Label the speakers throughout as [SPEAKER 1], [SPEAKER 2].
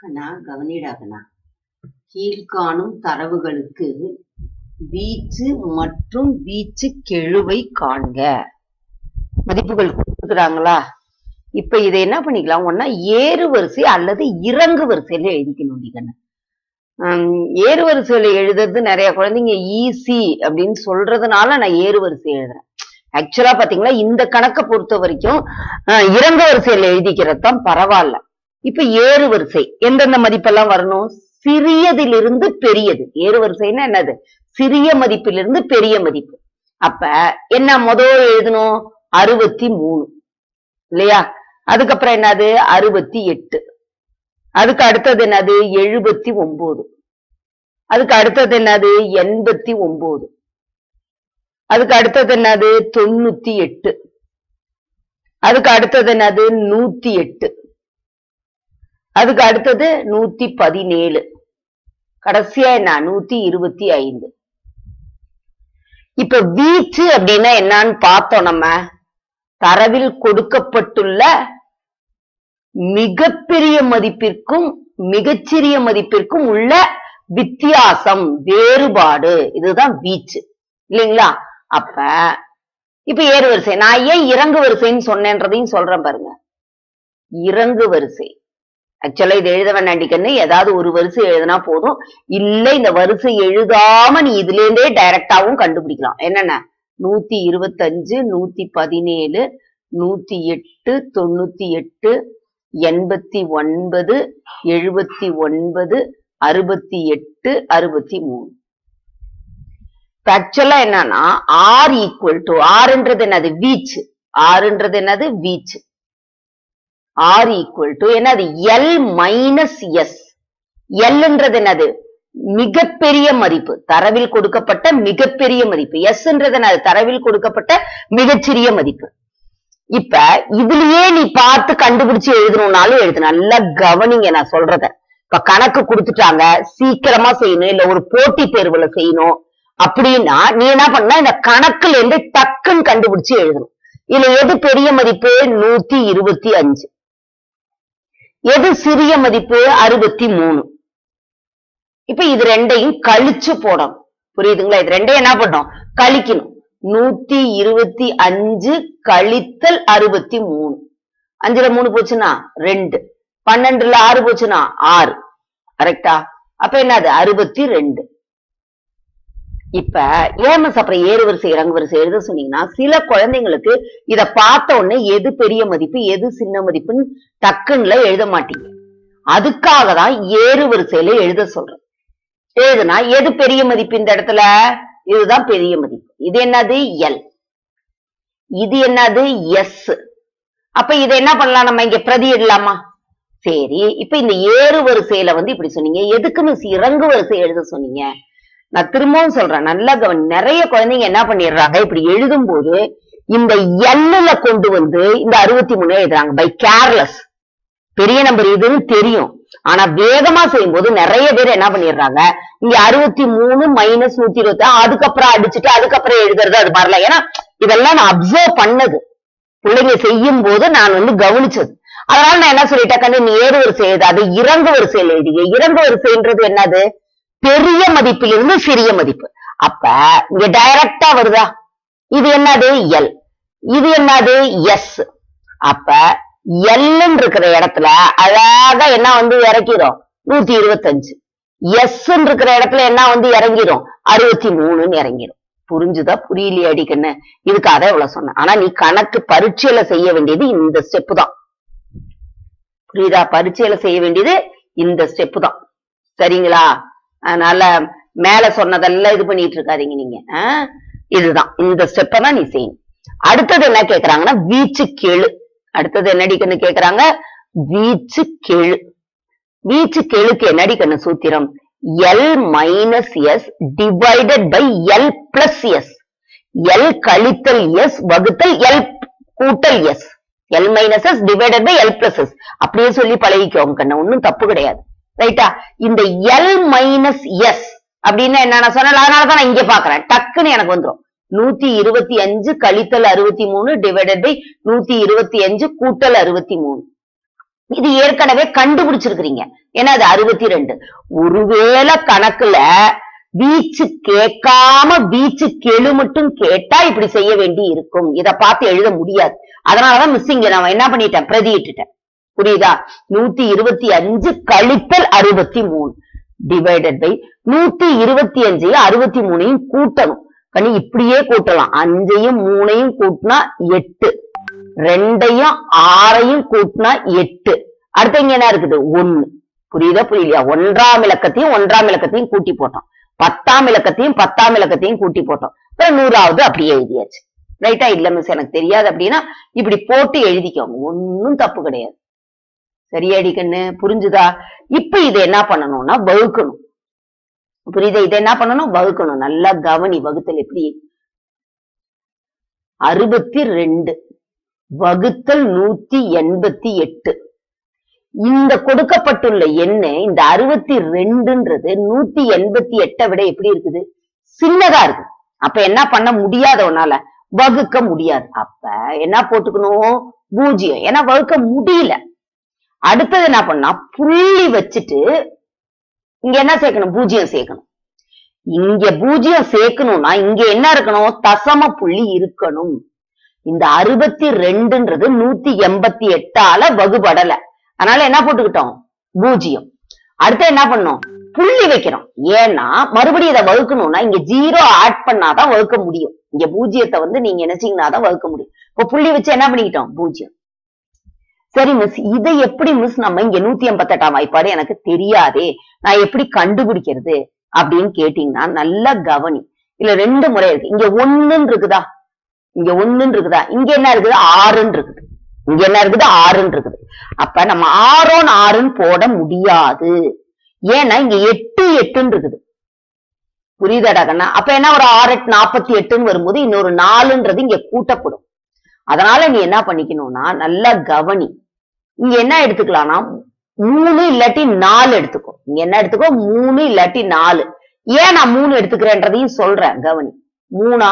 [SPEAKER 1] கண்ணா கவனிடா கண்ணா கீழ்காணும் தரவுகளுக்கு வீச்சு மற்றும் வீச்சு கெழுவை காண்க மதிப்புகள் கொடுக்குறாங்களா இப்ப இதை என்ன பண்ணிக்கலாம் ஒன்னா ஏறு வரிசை அல்லது இறங்கு வரிசையில எழுதிக்கணும் கண்ணா ஹம், ஏறு வரிசையில எழுதுறது நிறைய குழந்தைங்க ஈஸி அப்படின்னு சொல்றதுனால நான் ஏறு வரிசை எழுதுறேன் ஆக்சுவலா பாத்தீங்கன்னா இந்த கணக்கை பொறுத்த வரைக்கும் அஹ், இறங்கு வரிசையில எழுதிக்கிறது தான் பரவாயில்ல இப்ப ஏறு வரிசை எந்தெந்த மதிப்பெல்லாம் வரணும் சிறியதிலிருந்து பெரியது ஏறு வரிசைன்னா என்னது சிறிய மதிப்பிலிருந்து பெரிய மதிப்பு அப்ப என்ன முதல் எழுதணும் அறுபத்தி மூணு இல்லையா அதுக்கப்புறம் என்னது அறுபத்தி எட்டு அதுக்கு அடுத்தது என்னது எழுபத்தி ஒன்பது அதுக்கு அடுத்தது என்னது எண்பத்தி ஒன்பது அதுக்கு அடுத்தது என்னது தொண்ணூத்தி எட்டு அதுக்கு அடுத்தது என்னது நூத்தி எட்டு அதுக்கு அடுத்தது நூத்தி பதினேழு கடைசியா என்ன நூத்தி இருபத்தி ஐந்து இப்ப வீச்சு அப்படின்னா என்னன்னு பார்த்தோம் நம்ம தரவில் கொடுக்கப்பட்டுள்ள மிகப்பெரிய மதிப்பிற்கும் மிகச்சிறிய மதிப்பிற்கும் உள்ள வித்தியாசம் வேறுபாடு இதுதான் வீச்சு இல்லைங்களா அப்ப இப்ப ஏறு வரிசை நான் ஏன் இறங்கு வரிசைன்னு சொன்னேன்றதையும் சொல்றேன் பாருங்க இறங்கு வரிசை ஆக்சுவலா இது எழுத வேண்டாண்டிக்கன்னு ஏதாவது ஒரு வரிசை எழுதினா போதும் இல்ல இந்த வரிசை எழுதாம நீ இதுல இருந்தே டைரக்டாவும் கண்டுபிடிக்கலாம் என்னென்ன நூத்தி இருபத்தஞ்சு நூத்தி பதினேழு நூத்தி எட்டு தொண்ணூத்தி எட்டு எண்பத்தி ஒன்பது எழுபத்தி ஒன்பது அறுபத்தி எட்டு அறுபத்தி மூணு ஆக்சுவலா என்னன்னா ஆர் ஈக்குவல் டு ஆறுன்றது என்னது வீச்சு ஆறுன்றது என்னது வீச்சு ஆர் ஈக்குவல் டு என்னது எல் மைனஸ் எஸ் எல்ன்றது என்னது மிகப்பெரிய மதிப்பு தரவில் கொடுக்கப்பட்ட மிகப்பெரிய மதிப்பு எஸ்ன்றது என்னது தரவில் கொடுக்கப்பட்ட மிகச்சிறிய மதிப்பு இப்ப இதுலயே நீ பார்த்து கண்டுபிடிச்சு எழுதணும்னாலும் எழுது நல்லா கவனிங்க நான் சொல்றத இப்ப கணக்கு கொடுத்துட்டாங்க சீக்கிரமா செய்யணும் இல்ல ஒரு போட்டி தேர்வுல செய்யணும் அப்படின்னா நீ என்ன பண்ண இந்த கணக்குல இருந்து டக்குன்னு கண்டுபிடிச்சு எழுதணும் இதுல எது பெரிய மதிப்பு நூத்தி இருபத்தி அஞ்சு எது சிறிய மதிப்பு அறுபத்தி மூணு இப்ப இது ரெண்டையும் கழிச்சு போடணும் புரியுதுங்களா இது ரெண்டையும் என்ன பண்ணணும் கழிக்கணும் நூத்தி இருபத்தி அஞ்சு கழித்தல் அறுபத்தி மூணு அஞ்சுல மூணு போச்சுன்னா ரெண்டு பன்னெண்டுல ஆறு போச்சுன்னா ஆறு கரெக்டா அப்ப என்னது அறுபத்தி ரெண்டு இப்ப ஏமஸ் அப்புறம் ஏறு வரிசை இறங்கு வரிசை எழுத சொன்னீங்கன்னா சில குழந்தைங்களுக்கு இத பார்த்த உடனே எது பெரிய மதிப்பு எது சின்ன மதிப்புன்னு டக்குன்னுல எழுத மாட்டீங்க அதுக்காக தான் ஏறு வரிசையில எழுத சொல்றேன் எழுதுனா எது பெரிய மதிப்பு இந்த இடத்துல இதுதான் பெரிய மதிப்பு இது என்னது எல் இது என்னது எஸ் அப்ப இதை என்ன பண்ணலாம் நம்ம இங்க பிரதியிடலாமா சரி இப்ப இந்த ஏறு வரிசையில வந்து இப்படி சொன்னீங்க எதுக்கு மிஸ் இறங்கு வரிசை எழுத சொன்னீங்க நான் திரும்பவும் சொல்றேன் நல்லா கவனி நிறைய குழந்தைங்க என்ன பண்ணிடுறாங்க இப்படி எழுதும் போது இந்த எல்லுல கொண்டு வந்து இந்த அறுபத்தி மூணு எழுதுறாங்க பை கேர்லெஸ் பெரிய நம்பர் இதுன்னு தெரியும் ஆனா வேகமா செய்யும் போது நிறைய பேர் என்ன பண்ணிடுறாங்க இங்க அறுபத்தி மூணு மைனஸ் நூத்தி இருபத்தி அதுக்கப்புறம் அடிச்சுட்டு அதுக்கப்புறம் எழுதுறது அது மாதிரிலாம் ஏன்னா இதெல்லாம் நான் அப்சர்வ் பண்ணது பிள்ளைங்க செய்யும் போது நான் வந்து கவனிச்சது அதனால நான் என்ன சொல்லிட்டேன் கண்ணு நீ ஏறு வரிசை எழுது அது இறங்கு வரிசையில் எழுதிய இறங்கு வரிசைன்றது என்னது பெரிய மதிப்பிலிருந்து சிறிய மதிப்பு அப்ப இங்க டைரக்டா வருதா இது என்னது எல் இது என்னது எஸ் அப்ப எல்லுன்னு இருக்கிற இடத்துல அழகா என்ன வந்து இறக்கிறோம் நூத்தி இருபத்தஞ்சு எஸ் இருக்கிற இடத்துல என்ன வந்து இறங்கிரும் அறுபத்தி மூணுன்னு இறங்கிரும் புரிஞ்சுதா புரியலையே அடிக்கன்னு இதுக்காக இவ்வளவு சொன்னேன் ஆனா நீ கணக்கு பரீட்சையில செய்ய வேண்டியது இந்த ஸ்டெப் தான் புரியுதா பரீட்சையில செய்ய வேண்டியது இந்த ஸ்டெப் தான் சரிங்களா அதனால மேல சொன்னதெல்லாம் இது பண்ணிட்டு இருக்காதீங்க நீங்க ஆ? இதுதான் இந்த ஸ்டெப்பை தான் நீ செய்யணும் அடுத்தது என்ன கேக்குறாங்கன்னா வீச்சு கெழு அடுத்தது என்னடி கண்ணு கேக்குறாங்க வீச்சு கெழு வீச்சு கெழுக்கு என்னடி கண்ணு சூத்திரம் L minus S divided by L plus S எல் கழித்தல் எஸ் வகுத்தல் எல் கூட்டல் எஸ் L minus S divided by L plus S அப்படியே சொல்லி பழகிக்கோங்க கண்ணு ஒன்னும் தப்பு கிடையாது ரைட்டா இந்த எல் மைனஸ் எஸ் அப்படின்னு என்ன நான் சொன்னேன் அதனாலதான் நான் இங்க பாக்குறேன் டக்குன்னு எனக்கு வந்துரும் நூத்தி இருபத்தி அஞ்சு கழித்தல் அறுபத்தி மூணு டிவைடட் பை நூத்தி இருபத்தி அஞ்சு கூட்டல் அறுபத்தி மூணு இது ஏற்கனவே கண்டுபிடிச்சிருக்கிறீங்க ஏன்னா அது அறுபத்தி ரெண்டு ஒருவேளை கணக்குல வீச்சு கேட்காம வீச்சு கெழு மட்டும் கேட்டா இப்படி செய்ய வேண்டி இருக்கும் இத பார்த்து எழுத முடியாது அதனாலதான் மிஸ் இங்க நான் என்ன பண்ணிட்டேன் பிரதியிட்டுட்டேன் புரியுதா நூத்தி இருபத்தி அஞ்சு கழித்தல் அறுபத்தி மூணு டிவைடட் பை நூத்தி இருபத்தி அஞ்சையும் அறுபத்தி மூணையும் கூட்டணும் கண்ணி இப்படியே கூட்டலாம் அஞ்சையும் மூணையும் கூட்டினா எட்டு ரெண்டையும் ஆறையும் கூட்டினா எட்டு அடுத்து இங்க என்ன இருக்குது ஒண்ணு புரியுதா புரியலையா ஒன்றாம் இலக்கத்தையும் ஒன்றாம் இலக்கத்தையும் கூட்டி போட்டோம் பத்தாம் இலக்கத்தையும் பத்தாம் இலக்கத்தையும் கூட்டி போட்டோம் அப்புறம் நூறாவது அப்படியே எழுதியாச்சு ரைட்டா இல்ல மிஸ் எனக்கு தெரியாது அப்படின்னா இப்படி போட்டு எழுதிக்கோங்க ஒன்னும் தப்பு கிடையாது சரியாடி கண்ணு புரிஞ்சுதா இப்ப இதை என்ன பண்ணணும்னா வகுக்கணும் புரியுதா இதை என்ன பண்ணணும் வகுக்கணும் நல்லா கவனி வகுத்தல் எப்படி அறுபத்தி ரெண்டு வகுத்தல் நூத்தி எண்பத்தி எட்டு இந்த கொடுக்கப்பட்டுள்ள எண்ணு இந்த அறுபத்தி ரெண்டுன்றது நூத்தி எண்பத்தி எட்டை விட எப்படி இருக்குது சின்னதா இருக்கு அப்ப என்ன பண்ண முடியாத உன்னால வகுக்க முடியாது அப்ப என்ன போட்டுக்கணும் பூஜ்ஜியம் ஏன்னா வகுக்க முடியல அடுத்தது என்ன பண்ணா புள்ளி வச்சுட்டு இங்க என்ன சேர்க்கணும் பூஜ்ஜியம் சேர்க்கணும் இங்க பூஜ்ஜியம் சேர்க்கணும்னா இங்க என்ன இருக்கணும் தசம புள்ளி இருக்கணும் இந்த அறுபத்தி ரெண்டுன்றது நூத்தி எண்பத்தி எட்டால வகுபடல அதனால என்ன போட்டுக்கிட்டோம் பூஜ்ஜியம் அடுத்து என்ன பண்ணோம் புள்ளி வைக்கிறோம் ஏன்னா மறுபடியும் இதை வகுக்கணும்னா இங்க ஜீரோ ஆட் பண்ணாதான் வகுக்க முடியும் இங்க பூஜ்ஜியத்தை வந்து நீங்க நினைச்சீங்கன்னா தான் வகுக்க முடியும் இப்ப புள்ளி வச்சு என்ன பண்ணிக்கிட்டோம் பூஜ்ஜியம் சரி மிஸ் இதை எப்படி மிஸ் நம்ம இங்க நூத்தி எண்பத்தெட்டாம் வாய்ப்பாடு எனக்கு தெரியாதே நான் எப்படி கண்டுபிடிக்கிறது அப்படின்னு கேட்டீங்கன்னா நல்லா கவனி இல்ல ரெண்டு முறை இருக்கு இங்க ஒண்ணுன்னு இருக்குதா இங்க ஒண்ணுன்னு இருக்குதா இங்க என்ன இருக்குது ஆறுன்னு இருக்குது இங்க என்ன இருக்குது ஆறுன்னு இருக்குது அப்ப நம்ம ஆறோன் ஆறுன்னு போட முடியாது ஏன்னா இங்க எட்டு எட்டுன்னு இருக்குது புரியுதாடா கண்ணா அப்ப என்ன ஒரு ஆறு எட்டு நாற்பத்தி எட்டுன்னு வரும்போது இன்னொரு நாலுன்றது இங்க கூட்டப்படும் அதனால நீ என்ன பண்ணிக்கணும்னா நல்லா கவனி இங்க என்ன எடுத்துக்கலாம்னா மூணு இல்லாட்டி நாலு எடுத்துக்கோ இங்க என்ன எடுத்துக்கோ மூணு இல்லாட்டி நாலு ஏன் நான் மூணு எடுத்துக்கிறேன்றதையும் சொல்றேன் கவனி மூணா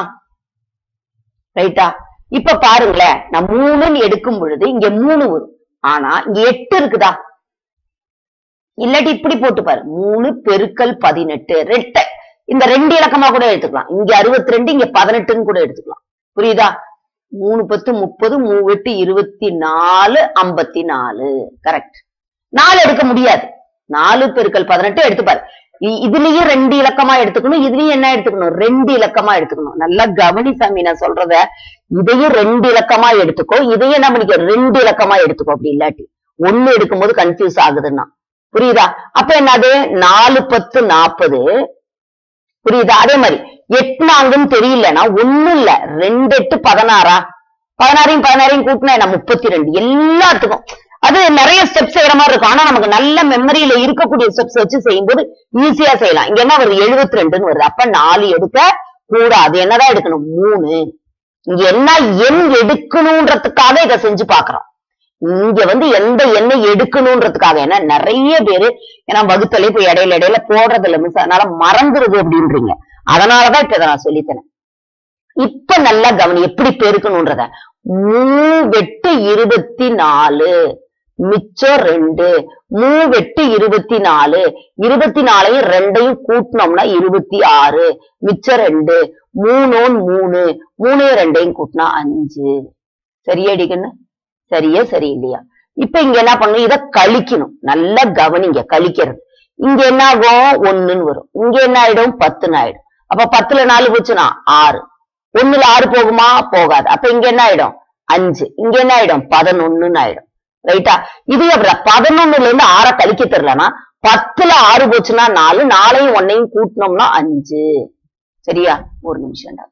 [SPEAKER 1] ரைட்டா இப்ப பாருங்களேன் நான் மூணுன்னு எடுக்கும் பொழுது இங்க மூணு வரும் ஆனா இங்க எட்டு இருக்குதா இல்லாட்டி இப்படி போட்டு பாரு மூணு பெருக்கல் பதினெட்டு ரெட்டை இந்த ரெண்டு இலக்கமா கூட எடுத்துக்கலாம் இங்க அறுபத்தி ரெண்டு இங்க பதினெட்டுன்னு கூட எடுத்துக்கலாம் புரியுதா மூணு பத்து முப்பது மூவெட்டு இருபத்தி நாலு ஐம்பத்தி நாலு கரெக்ட் நாலு எடுக்க முடியாது நாலு பெருக்கல் பதினெட்டு எடுத்துப்பாரு இ- இதுலயும் ரெண்டு இலக்கமா எடுத்துக்கணும் இதுலயும் என்ன எடுத்துக்கணும் ரெண்டு இலக்கமா எடுத்துக்கணும் நல்லா கவனி சாமி நான் சொல்றத இதையும் ரெண்டு இலக்கமா எடுத்துக்கோ இதையும் என்ன பண்ணிக்கோ ரெண்டு இலக்கமா எடுத்துக்கோ அப்படி இல்லாட்டி ஒண்ணு எடுக்கும்போது கன்ஃபியூஸ் ஆகுதுன்னா புரியுதா அப்ப என்னது நாலு பத்து நாற்பது புரியுதா அதே மாதிரி எட்டுனாங்கன்னு தெரியலன்னா ஒண்ணும் இல்ல ரெண்டு எட்டு பதினாறா பதினாறையும் பதினாறையும் கூட்டினா என்ன முப்பத்தி ரெண்டு எல்லாத்துக்கும் அது நிறைய ஸ்டெப்ஸ் செய்யற மாதிரி இருக்கும் ஆனா நமக்கு நல்ல மெமரியில இருக்கக்கூடிய ஸ்டெப்ஸ் வச்சு செய்யும்போது ஈஸியா செய்யலாம் இங்க என்ன வருது எழுபத்தி ரெண்டுன்னு வருது அப்ப நாலு எடுக்க கூடாது என்னதான் எடுக்கணும் மூணு இங்க என்ன எண் எடுக்கணும்ன்றதுக்காக இதை செஞ்சு பாக்குறோம் இங்க வந்து எந்த எண்ணெய் எடுக்கணும்ன்றதுக்காக ஏன்னா நிறைய பேரு ஏன்னா வகுத்தலை இப்ப இடையில இடையில போடுறது இல்ல மிஸ் அதனால மறந்துருது அப்படின்றீங்க அதனாலதான் இப்ப இதை நான் சொல்லித்தரேன் இப்ப நல்லா கவனி எப்படி பெருக்கணும்ன்றத மூவெட்டு இருபத்தி நாலு மிச்சம் ரெண்டு மூவெட்டு இருபத்தி நாலு இருபத்தி நாலையும் ரெண்டையும் கூட்டினோம்னா இருபத்தி ஆறு மிச்சம் ரெண்டு மூணோன் மூணு மூணையும் ரெண்டையும் கூட்டினா அஞ்சு சரியாடிக்கண்ணு சரியா சரி இல்லையா இப்ப இங்க என்ன பண்ணணும் இத கழிக்கணும் நல்லா கவனிங்க கழிக்கிறது இங்க என்ன ஆகும் ஒண்ணுன்னு வரும் இங்க என்ன ஆயிடும் பத்துன்னு ஆயிடும் அப்ப பத்துல நாலு போச்சுன்னா ஆறு ஒண்ணுல ஆறு போகுமா போகாது அப்ப இங்க என்ன ஆயிடும் அஞ்சு இங்க என்ன ஆயிடும் பதினொன்னுன்னு ஆயிடும் ரைட்டா இது எப்படி பதினொன்னுல இருந்து ஆற கழிக்க தெரியலனா பத்துல ஆறு போச்சுன்னா நாலு நாலையும் ஒன்னையும் கூட்டினோம்னா அஞ்சு சரியா ஒரு நிமிஷம்டா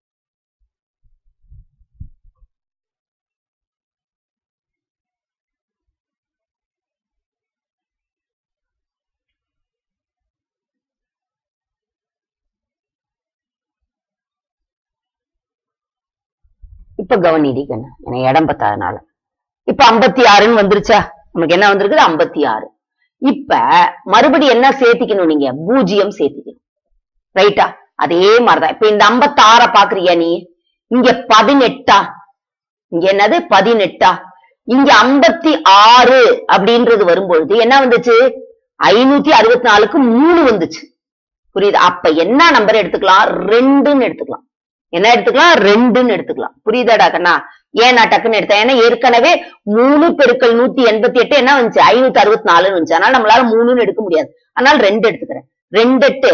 [SPEAKER 1] இப்ப கவனிடிக்கணும் எனக்கு இடம் பத்தாதனால இப்ப ஐம்பத்தி ஆறுன்னு வந்துருச்சா நமக்கு என்ன வந்திருக்குது ஐம்பத்தி ஆறு இப்ப மறுபடியும் என்ன சேர்த்திக்கணும் நீங்க பூஜ்ஜியம் சேர்த்திக்கணும் ரைட்டா அதே மாதிரிதான் இப்ப இந்த ஐம்பத்தி ஆற பாக்குறியா நீ இங்க பதினெட்டா இங்க என்னது பதினெட்டா இங்க ஐம்பத்தி ஆறு அப்படின்றது வரும்பொழுது என்ன வந்துச்சு ஐநூத்தி அறுபத்தி நாலுக்கு மூணு வந்துச்சு புரியுது அப்ப என்ன நம்பர் எடுத்துக்கலாம் ரெண்டுன்னு எடுத்துக்கலாம் என்ன எடுத்துக்கலாம் ரெண்டுன்னு எடுத்துக்கலாம் புரியுதாடா கண்ணா ஏன் நான் டக்குன்னு எடுத்தேன் ஏன்னா ஏற்கனவே மூணு பெருக்கல் நூத்தி எண்பத்தி எட்டு என்ன வந்துச்சு ஐநூத்தி அறுபத்தி நாலுன்னு வந்துச்சு அதனால நம்மளால மூணுன்னு எடுக்க முடியாது அதனால ரெண்டு எடுத்துக்கிறேன் ரெண்டு எட்டு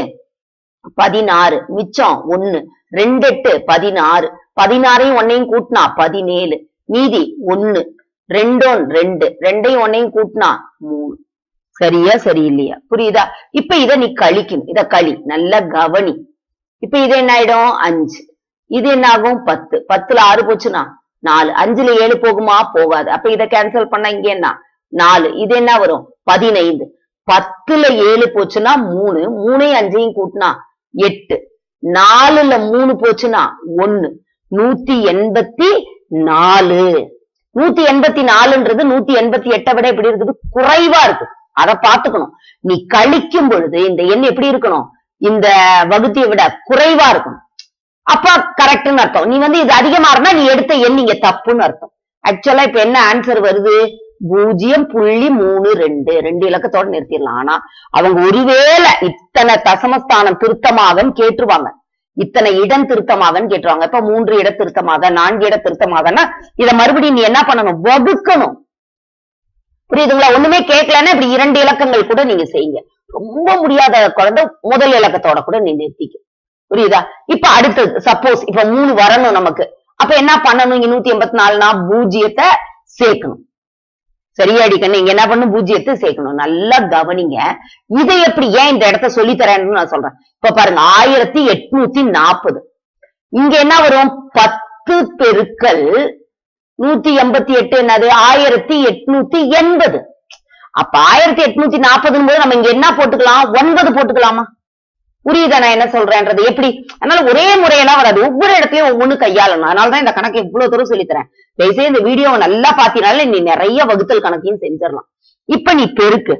[SPEAKER 1] பதினாறு மிச்சம் ஒண்ணு ரெண்டு எட்டு பதினாறு பதினாறையும் ஒன்னையும் கூட்டினா பதினேழு மீதி ஒண்ணு ரெண்டோன் ரெண்டு ரெண்டையும் ஒன்னையும் கூட்டினா மூணு சரியா சரியில்லையா புரியுதா இப்ப இத நீ கழிக்கணும் இத களி நல்லா கவனி இப்ப இது என்ன ஆயிடும் அஞ்சு இது என்ன ஆகும் பத்து பத்துல ஆறு போச்சுன்னா நாலு அஞ்சுல ஏழு போகுமா போகாது அப்ப இத கேன்சல் பண்ணா இங்க என்ன நாலு இது என்ன வரும் பதினைந்து பத்துல ஏழு போச்சுன்னா மூணு மூணையும் அஞ்சையும் கூட்டினா எட்டு நாலுல மூணு போச்சுன்னா ஒண்ணு நூத்தி எண்பத்தி நாலு நூத்தி எண்பத்தி நாலுன்றது நூத்தி எண்பத்தி எட்டை விட எப்படி இருக்குது குறைவா இருக்கு அத பாத்துக்கணும் நீ கழிக்கும் பொழுது இந்த எண் எப்படி இருக்கணும் இந்த வகுத்தியை விட குறைவா இருக்கணும் அப்ப கரெக்ட்னு அர்த்தம் நீ வந்து இது அதிகமா இருந்தா நீ எடுத்த எண் இங்க தப்புன்னு அர்த்தம் ஆக்சுவலா இப்ப என்ன ஆன்சர் வருது பூஜ்ஜியம் புள்ளி மூணு ரெண்டு ரெண்டு இலக்கத்தோட நிறுத்திடலாம் ஆனா அவங்க ஒருவேளை இத்தனை தசமஸ்தானம் திருத்தமாகன்னு கேட்டுருவாங்க இத்தனை இடம் திருத்தமாகன்னு கேட்டுருவாங்க இப்ப மூன்று இட திருத்தமாக நான்கு இட திருத்தமாகனா இத மறுபடியும் நீ என்ன பண்ணணும் வகுக்கணும் புரியுதுங்களா ஒண்ணுமே கேட்கலன்னா இப்படி இரண்டு இலக்கங்கள் கூட நீங்க செய்யுங்க ரொம்ப முடியாத குழந்தை முதல் இலக்கத்தோட கூட நீ நிறுத்திக்க புரியுதா இப்ப அடுத்தது சப்போஸ் இப்ப மூணு வரணும் நமக்கு அப்ப என்ன பண்ணணும் இங்க நூத்தி எண்பத்தி நாலுனா பூஜ்ஜியத்தை சேர்க்கணும் சரியாடி கண்ணு இங்க என்ன பண்ணும் பூஜ்ஜியத்தை சேர்க்கணும் நல்லா கவனிங்க இதை எப்படி ஏன் இந்த இடத்த சொல்லி தரேன்னு நான் சொல்றேன் இப்ப பாருங்க ஆயிரத்தி எட்நூத்தி நாற்பது இங்க என்ன வரும் பத்து பெருக்கல் நூத்தி எண்பத்தி எட்டு என்னது ஆயிரத்தி எட்நூத்தி எண்பது அப்ப ஆயிரத்தி எட்நூத்தி நாற்பதுன்னு போது நம்ம இங்க என்ன போட்டுக்கலாம் ஒன்பது போட்டுக்கலாமா புரியுதா நான் என்ன சொல்றேன்றது எப்படி அதனால ஒரே முறையெல்லாம் வராது ஒவ்வொரு இடத்தையும் ஒவ்வொன்னு கையாளணும் அதனாலதான் இந்த கணக்கு இவ்வளவு தூரம் சொல்லித்தரேன் தயவுசெய்து இந்த வீடியோவை நல்லா பாத்தீங்கனால நீ நிறைய வகுத்தல் கணக்கையும் செஞ்சிடலாம் இப்ப நீ பெருக்கு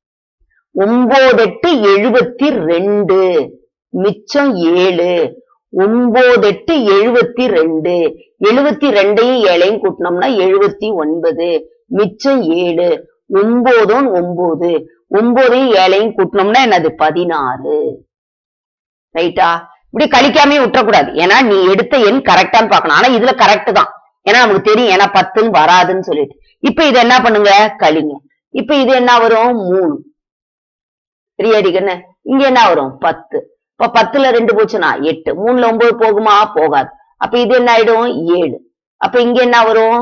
[SPEAKER 1] ஒன்பது எட்டு எழுபத்தி ரெண்டு மிச்சம் ஏழு ஒன்பது எட்டு எழுபத்தி ரெண்டு எழுபத்தி ரெண்டையும் ஏழையும் கூட்டினோம்னா எழுபத்தி ஒன்பது மிச்சம் ஏழு ஒன்பதும் ஒன்பது ஒன்பதையும் ஏழையும் கூட்டினோம்னா என்னது பதினாறு ரைட்டா இப்படி கழிக்காமே விட்டுறக்கூடாது ஏன்னா நீ எடுத்த எண் கரெக்டான்னு பார்க்கணும் ஆனா இதுல கரெக்ட் தான் ஏன்னா நமக்கு தெரியும் ஏன்னா பத்துன்னு வராதுன்னு சொல்லிட்டு இப்ப இது என்ன பண்ணுங்க கழிங்க இப்ப இது என்ன வரும் மூணு சரியாடி கண்ணு இங்க என்ன வரும் பத்து இப்ப பத்துல ரெண்டு போச்சுன்னா எட்டு மூணுல ஒன்பது போகுமா போகாது அப்ப இது என்ன ஆயிடும் ஏழு அப்ப இங்க என்ன வரும்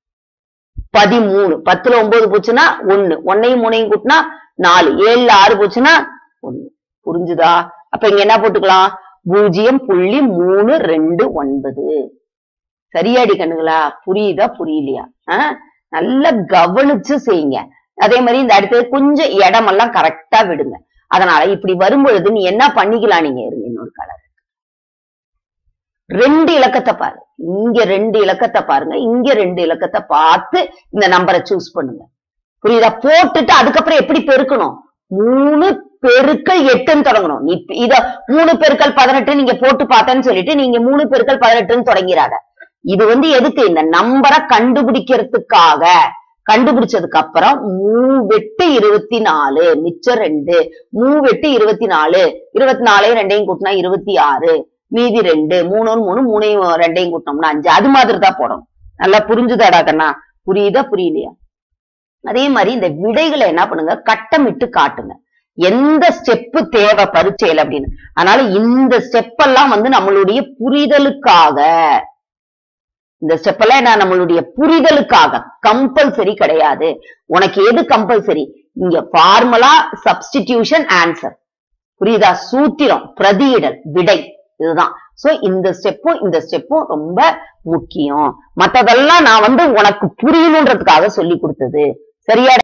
[SPEAKER 1] பதிமூணு பத்துல ஒன்பது போச்சுன்னா ஒண்ணு ஒன்னையும் மூணையும் கூட்டினா நாலு ஏழுல ஆறு போச்சுன்னா ஒண்ணு புரிஞ்சுதா அப்ப இங்க என்ன போட்டுக்கலாம் பூஜ்ஜியம் புள்ளி மூணு ரெண்டு ஒன்பது சரியாடி கண்ணுங்களா புரியுதா புரியலையா ஆஹ் நல்லா கவனிச்சு செய்யுங்க அதே மாதிரி இந்த அடுத்தது கொஞ்சம் இடமெல்லாம் கரெக்டா விடுங்க அதனால இப்படி வரும்பொழுது நீ என்ன பண்ணிக்கலாம் நீங்க இருங்க இன்னொரு கலர் ரெண்டு இலக்கத்தை பாரு இங்க ரெண்டு இலக்கத்தை பாருங்க இங்க ரெண்டு இலக்கத்தை பார்த்து இந்த நம்பரை சூஸ் பண்ணுங்க புரியுதா போட்டுட்டு அதுக்கப்புறம் எப்படி பெருக்கணும் மூணு பெருக்கல் எட்டுன்னு தொடங்கணும் நீ இத மூணு பெருக்கல் பதினெட்டு நீங்க போட்டு பார்த்தேன்னு சொல்லிட்டு நீங்க மூணு பெருக்கல் பதினெட்டுன்னு தொடங்கிறாத இது வந்து எதுக்கு இந்த நம்பரை கண்டுபிடிக்கிறதுக்காக கண்டுபிடிச்சதுக்கு அப்புறம் மூவெட்டு இருபத்தி நாலு மிச்சம் ரெண்டு மூவெட்டு இருபத்தி நாலு இருபத்தி நாலையும் ரெண்டையும் கூட்டினா இருபத்தி ஆறு மீதி ரெண்டு மூணு மூணு மூணையும் ரெண்டையும் கூட்டினோம்னா அஞ்சு அது மாதிரி தான் போடணும் நல்லா புரிஞ்சுதாடா கண்ணா புரியுதா புரியலையா அதே மாதிரி இந்த விடைகளை என்ன பண்ணுங்க கட்டமிட்டு காட்டுங்க எந்த ஸ்டெப்பு தேவை பரீட்சையில அப்படின்னு அதனால இந்த ஸ்டெப் எல்லாம் வந்து நம்மளுடைய புரிதலுக்காக இந்த ஸ்டெப் எல்லாம் என்ன நம்மளுடைய புரிதலுக்காக கம்பல்சரி கிடையாது உனக்கு எது கம்பல்சரி இங்க ஃபார்முலா சப்ஸ்டிடியூஷன் ஆன்சர் புரியுதா சூத்திரம் பிரதியிடல் விடை இதுதான் சோ இந்த ஸ்டெப்பும் இந்த ஸ்டெப்பும் ரொம்ப முக்கியம் மத்ததெல்லாம் நான் வந்து உனக்கு புரியணுன்றதுக்காக சொல்லி கொடுத்தது சரியா